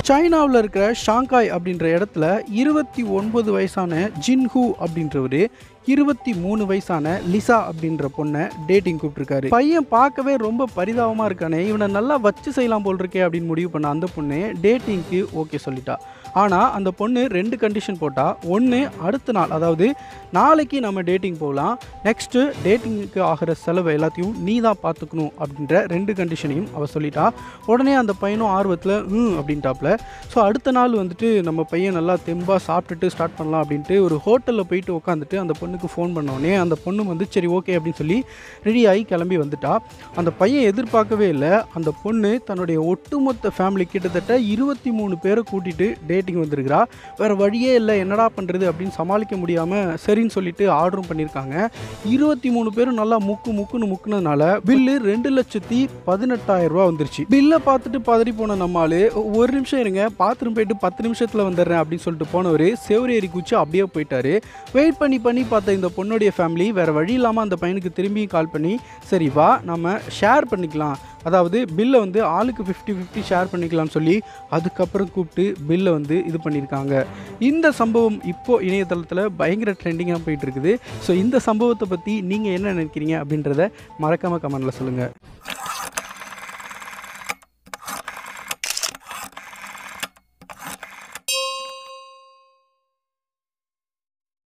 சைனாவில் இருக்கிற ஷாங்காய் அப்படின்ற இடத்துல இருபத்தி ஒன்பது வயசான ஜின்ஹூ அப்படின்றவர் இருபத்தி மூணு வயசான லிசா அப்படின்ற பொண்ணை டேட்டிங் கூப்பிட்டுருக்காரு பையன் பார்க்கவே ரொம்ப பரிதாபமாக இருக்கானே இவனை நல்லா வச்சு செய்யலாம் போல் இருக்கே அப்படின்னு முடிவு பண்ண அந்த பொண்ணு டேட்டிங்க்கு ஓகே சொல்லிட்டா ஆனால் அந்த பொண்ணு ரெண்டு கண்டிஷன் போட்டா ஒன்று அடுத்த நாள் அதாவது நாளைக்கு நம்ம டேட்டிங் போகலாம் நெக்ஸ்ட்டு டேட்டிங்க்கு ஆகிற செலவு எல்லாத்தையும் நீ தான் பார்த்துக்கணும் அப்படின்ற ரெண்டு கண்டிஷனையும் அவள் சொல்லிட்டா உடனே அந்த பையனும் ஆர்வத்தில் ம் அப்படின்ட்டாப்புல ஸோ அடுத்த நாள் வந்துட்டு நம்ம பையன் நல்லா தெம்பாக சாப்பிட்டுட்டு ஸ்டார்ட் பண்ணலாம் அப்படின்ட்டு ஒரு ஹோட்டலில் போயிட்டு உட்காந்துட்டு அந்த பொண்ணுக்கு ஃபோன் பண்ணோடனே அந்த பொண்ணு வந்து சரி ஓகே அப்படின்னு சொல்லி ரெடி ஆகி கிளம்பி வந்துட்டா அந்த பையன் எதிர்பார்க்கவே இல்லை அந்த பொண்ணு தன்னுடைய ஒட்டுமொத்த ஃபேமிலி கிட்டத்தட்ட இருபத்தி மூணு பேரை கூட்டிகிட்டு டேட்டிங் வந்திருக்கிறா வேறு வழியே இல்லை என்னடா பண்ணுறது அப்படின்னு சமாளிக்க முடியாமல் சரின்னு சொல்லிட்டு ஆர்டரும் பண்ணியிருக்காங்க இருபத்தி மூணு பேரும் நல்லா முக்கு முக்குன்னு முக்குனதுனால பில்லு ரெண்டு லட்சத்தி பதினெட்டாயிரம் ரூபா வந்துருச்சு பில்லை பார்த்துட்டு பதறி போன நம்மால் ஒரு நிமிஷம் இருங்க பாத்ரூம் போயிட்டு பத்து நிமிஷத்தில் வந்துடுறேன் அப்படின்னு சொல்லிட்டு போனவர் செவரி ஏறி குச்சி அப்படியே போயிட்டாரு வெயிட் பண்ணி பண்ணி பார்த்த இந்த பொண்ணுடைய ஃபேமிலி வேறு வழி இல்லாமல் அந்த பையனுக்கு திரும்பி கால் பண்ணி சரி வா நம்ம ஷேர் பண்ணிக்கலாம் அதாவது பில்லை வந்து ஆளுக்கு ஃபிஃப்டி ஃபிஃப்டி ஷேர் பண்ணிக்கலாம்னு சொல்லி அதுக்கப்புறம் கூப்பிட்டு பில்லை வந்து இது பண்ணியிருக்காங்க இந்த சம்பவம் இப்போது இணையதளத்தில் பயங்கர ட்ரெண்டிங்காக போயிட்டு இருக்குது ஸோ இந்த சம்பவத்தை பற்றி நீங்கள் என்ன நினைக்கிறீங்க அப்படின்றத மறக்காமல் கமெண்டில் சொல்லுங்கள்